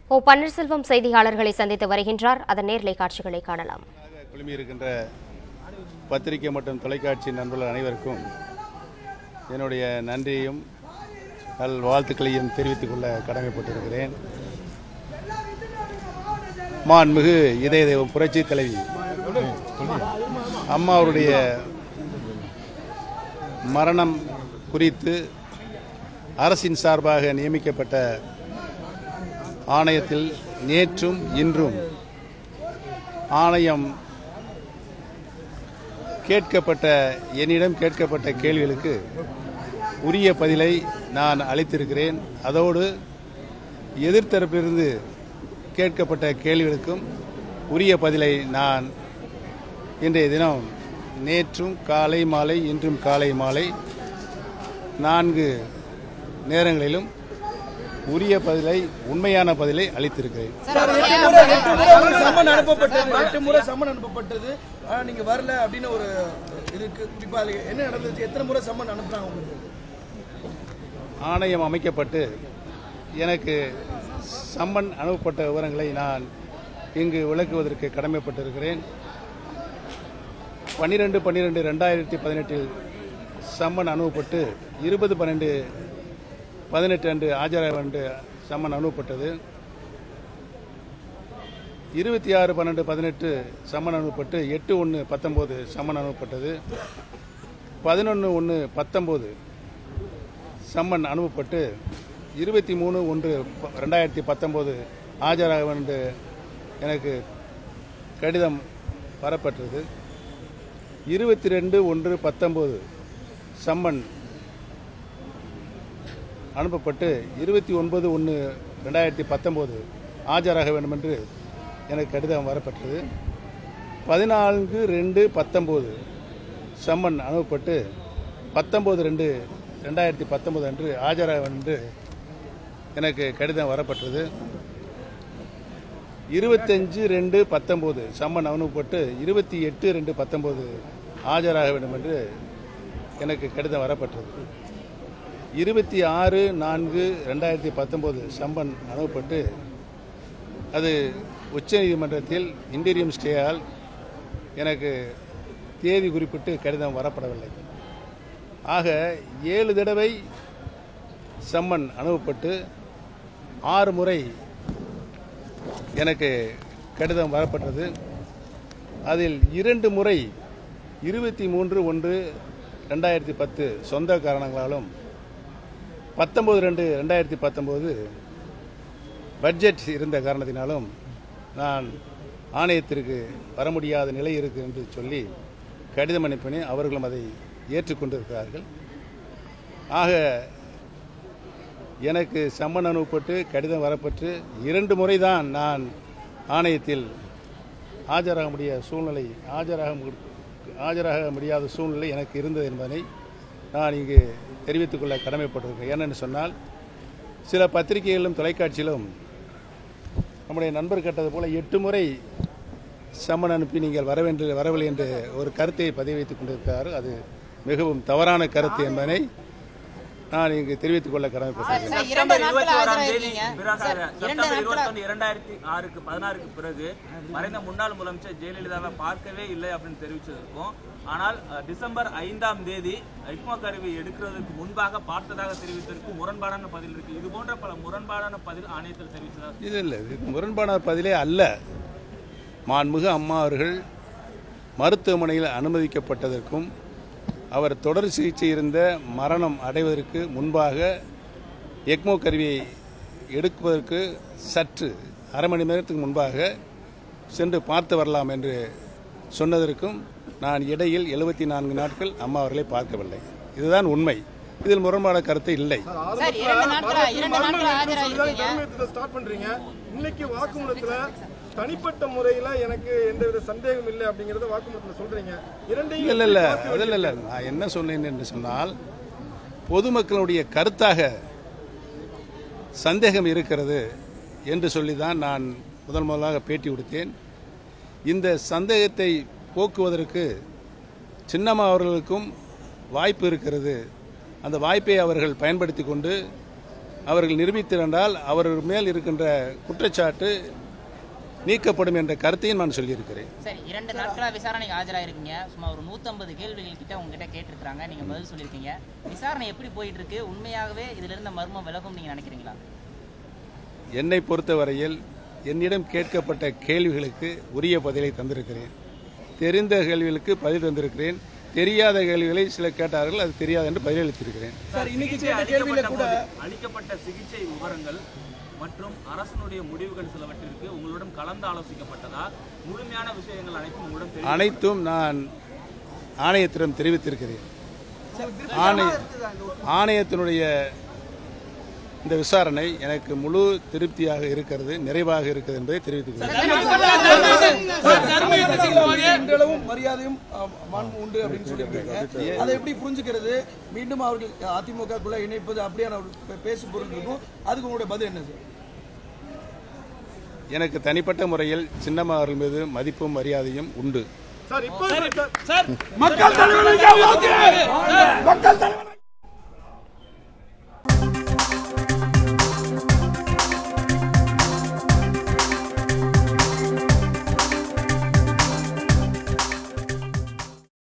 ஓ பன்னீர்செல்வம் செய்தியாளர்களை சந்தித்து வருகின்றார் அதன் நேர்லை காட்சிகளை காணலாம் குழுமியிருக்கின்ற பத்திரிகை மற்றும் தொலைக்காட்சி நண்பர்கள் அனைவருக்கும் என்னுடைய நன்றியையும் நல் வாழ்த்துக்களையும் தெரிவித்துக் கொள்ள கடமைப்பட்டிருக்கிறேன் மாண்புமிகு இதய தெய்வம் புரட்சி தலைவி அம்மா அவருடைய மரணம் குறித்து அரசின் சார்பாக நியமிக்கப்பட்ட ஆணையத்தில் நேற்றும் இன்றும் ஆணையம் கேட்கப்பட்ட என்னிடம் கேட்கப்பட்ட கேள்விகளுக்கு உரிய பதிலை நான் அளித்திருக்கிறேன் அதோடு எதிர்த்தரப்பிலிருந்து கேட்கப்பட்ட கேள்விகளுக்கும் உரிய பதிலை நான் இன்றைய தினம் நேற்றும் காலை மாலை இன்றும் காலை மாலை நான்கு நேரங்களிலும் உரிய பதிலை உண்மையான பதிலை அளித்திருக்கிறேன் சார், எட்டு முறை எட்டு முறை உங்களுக்கு சம்மன் அனுப்பப்பட்டது எட்டு முறை சம்மன் அனுப்பப்பட்டது ஆனா நீங்க வரல அப்படின்னு ஒரு இதுக்கு குறிப்பா அது என்ன நடந்துச்சு எத்தனை முறை சம்மன் அனுப்புறாங்க உங்களுக்கு ஆணையம் அமைக்கப்பட்டு எனக்கு சம்மன் அனுப்பப்பட்ட விவரங்களை நான் இங்கு விளக்குவதற்கு கடமைப்பட்டிருக்கிறேன் பன்னிரெண்டு பன்னிரெண்டு ரெண்டாயிரத்தி பதினெட்டில் சம்மன் அனுப்பப்பட்டு இருபது பன்னெண்டு பதினெட்டு அன்று ஆஜராக என்று சம்மன் அனுப்பப்பட்டது இருபத்தி ஆறு பன்னெண்டு பதினெட்டு சம்மன் அனுப்பப்பட்டு எட்டு ஒன்று பத்தொம்போது சம்மன் அனுப்பப்பட்டது பதினொன்று ஒன்று பத்தொம்போது சம்மன் அனுப்பப்பட்டு இருபத்தி மூணு ஒன்று ப- ரெண்டாயிரத்தி பத்தொம்போது ஆஜராக என்று எனக்கு கடிதம் வரப்பட்டது இருபத்தி ரெண்டு ஒன்று பத்தொம்போது சம்மன் அனுப்பப்பட்டு இருபத்தி ஒன்பது ஒன்று ரெண்டாயிரத்தி பத்தொம்போது ஆஜராக வேண்டும் என்று எனக்கு கடிதம் வரப்பட்டது பதினான்கு ரெண்டு பத்தொம்போது சம்மன் அனுப்பப்பட்டு பத்தொம்போது ரெண்டு ரெண்டாயிரத்தி பத்தொம்போது அன்று ஆஜராக வேண்டும் என்று எனக்கு கடிதம் வரப்பட்டது இருபத்தஞ்சு ரெண்டு பத்தொம்போது சம்மன் அனுப்பப்பட்டு இருபத்தி எட்டு ரெண்டு பத்தொம்போது ஆஜராக வேண்டும் என்று எனக்கு கடிதம் வரப்பட்டது இருபத்தி ஆறு நான்கு ரெண்டாயிரத்தி பத்தொம்போது சம்மன் அனுப்பப்பட்டு அது உச்சநீதிமன்றத்தில் இன்டீரியம் ஸ்டேயால் எனக்கு தேதி குறிப்பிட்டு கடிதம் வரப்படவில்லை ஆக ஏழு தடவை சம்மன் அனுப்பப்பட்டு ஆறு முறை எனக்கு கடிதம் வரப்பட்டது அதில் இரண்டு முறை இருபத்தி மூன்று ஒன்று ரெண்டாயிரத்தி பத்து சொந்த காரணங்களாலும் பத்தொன்பது ரெண்டு ரெண்டாயிரத்தி பத்தொம்போது பட்ஜெட் இருந்த காரணத்தினாலும் நான் ஆணையத்திற்கு வர முடியாத நிலை இருக்கு என்று சொல்லி கடிதம் அனுப்பினேன் அவர்களும் அதை ஏற்றுக்கொண்டிருக்கிறார்கள் ஆக எனக்கு சம்மன் அனுப்பப்பட்டு கடிதம் வரப்பட்டு இரண்டு முறைதான் நான் ஆணையத்தில் ஆஜராக முடியாத சூழ்நிலை ஆஜராக மு- ஆஜராக முடியாத சூழ்நிலை எனக்கு இருந்தது என்பதனை நான் இங்கு தெரிவித்துக் கொள்ள கடமைப்பட்டிருக்கிறேன் ஏனென்று சொன்னால் சில பத்திரிகைகளிலும் தொலைக்காட்சியிலும் நம்முடைய நண்பர் கேட்டது போல எட்டு முறை சம்மன் அனுப்பி நீங்கள் வரவேண்டு வரவில்லை என்று ஒரு கருத்தை பதிவு வைத்துக் கொண்டிருக்கிறார் அது மிகவும் தவறான கருத்து என்பதனை நான் இங்கு தெரிவித்துக் கொள்ள கடமைப்பட்டிருக்கிறேன் சார், இரண்டு செப்டம்பர் நாட்கள் இருபத்தி ஓராம் தேதி ஆஜராயிருக்கீங்க. பிறகு சார், இரண்டு செப்டம்பர் நாட்கள் இருபத்தொன்று இரண்டாயிரத்தி ஆறுக்கு பதினாறுக்கு பிறகு மறைந்த முன்னாள் முதலமைச்சர் ஜெயலலிதாவை பார்க்கவே இல்லை அப்படின்னு தெரிவிச்சதற்கும் ஆனால் அஹ், டிசம்பர் ஐந்தாம் தேதி ஐக்மா கருவி எடுக்கிறதுக்கு முன்பாக பார்த்ததாக தெரிவித்ததற்கு முரண்பாடான பதில் இருக்கு இது போன்ற பல முரண்பாடான பதில் ஆணையத்தில் தெரிவித்ததா இது இல்லை இது முரண்பான பதிலே அல்ல மாண்புமிகு அம்மா அவர்கள் மருத்துவமனையில் அனுமதிக்கப்பட்டதற்கும் அவர் தொடர் சிகிச்சை இருந்த மரணம் அடைவதற்கு முன்பாக எக்மோ கருவியை எடுப்பதற்கு சற்று அரை மணி நேரத்துக்கு முன்பாக சென்று பார்த்து வரலாம் என்று சொன்னதற்கும் நான் இடையில் எழுபத்தி நான்கு நாட்கள் அம்மா அவர்களை பார்க்கவில்லை இதுதான் உண்மை இதில் முரண்பான கருத்து இல்லை சார், இரண்டு நாட்களா இரண்டு நாட்களா ஆஜராயிருக்கீங்க ஸ்டார்ட் பண்றீங்க இன்னைக்கு வாக்குமூலத்துல தனிப்பட்ட முறையில எனக்கு எந்தவித சந்தேகம் இல்லை அப்படிங்கறத வாக்குமூலத்துல சொல்றீங்க இரண்டையும் இல்லை இல்லை அதில் இல்லை நான் என்ன சொன்னேன் என்று சொன்னால் பொதுமக்களுடைய கருத்தாக சந்தேகம் இருக்கிறது என்று சொல்லி தான் நான் முதல் முதலாக பேட்டி கொடுத்தேன் இந்த சந்தேகத்தை போக்குவதற்கு சின்னம்மா அவர்களுக்கும் வாய்ப்பு இருக்கிறது அந்த வாய்ப்பை அவர்கள் பயன்படுத்தி கொண்டு அவர்கள் நிரூபித்திருந்தால் அவர் மேல் இருக்கின்ற குற்றச்சாட்டு நீக்கப்படும் என்ற கருத்தையும் நான் சொல்லியிருக்கிறேன் சரி இரண்டு நாட்களா விசாரணைக்கு ஆஜராயிருக்கீங்க சும்மா ஒரு நூத்தம்பது கேள்விகள் கிட்ட உங்ககிட்ட கேட்டிருக்காங்க நீங்க பதில் சொல்லியிருக்கீங்க விசாரணை எப்படி போயிட்டு இருக்கு உண்மையாகவே இதுல இருந்த மர்மம் விலகும் நீங்க நினைக்கிறீங்களா என்னை பொறுத்தவரையில் என்னிடம் கேட்கப்பட்ட கேள்விகளுக்கு உரிய பதிலை தந்திருக்கிறேன் தெரிந்த கேள்விகளுக்கு பதில் தந்திருக்கிறேன் தெரியாத கேள்விகளை சில கேட்டார்கள் அது தெரியாது என்று பதிலளித்திருக்கிறேன் சார் இன்னைக்கு சிகிச்சை கேட்ட கேள்வியில அளிக்கப்பட்ட கூட போது அளிக்கப்பட்ட சிகிச்சை விவரங்கள் மற்றும் அரசனுடைய முடிவுகள் சிலவற்றிற்கு உங்களிடம் கலந்து ஆலோசிக்கப்பட்டதா முழுமையான விஷயங்கள் அனைத்தும் உங்களிடம் தெரியும் அனைத்தும் நான் ஆணையத்திடம் தெரிவித்திருக்கிறேன் ஆணைய ஆணையத்தினுடைய இந்த விசாரணை எனக்கு முழு திருப்தியாக இருக்கிறது நிறைவாக இருக்கிறது என்பதை தெரிவித்துக்கிறேன் இன்றளவும் மரியாதையும் அஹ், மாண்பு உண்டு அப்படின்னு சொல்லியிருக்காங்க அதை எப்படி புரிஞ்சுக்கிறது மீண்டும் அவர்கள் அதிமுகக்குள்ள இணைப்பது அப்படியான ஒரு பே- பேசு பொருள் இருக்கும் அதுக்கு உங்களுடைய பதில் என்ன சார் எனக்கு தனிப்பட்ட முறையில் சின்னம்மா அவர்கள் மீது மதிப்பும் மரியாதையும் உண்டு சார் இப்போ சார் மக்கள் தலைவனுக்கு ஓகே மக்கள் தலைவனுக்கு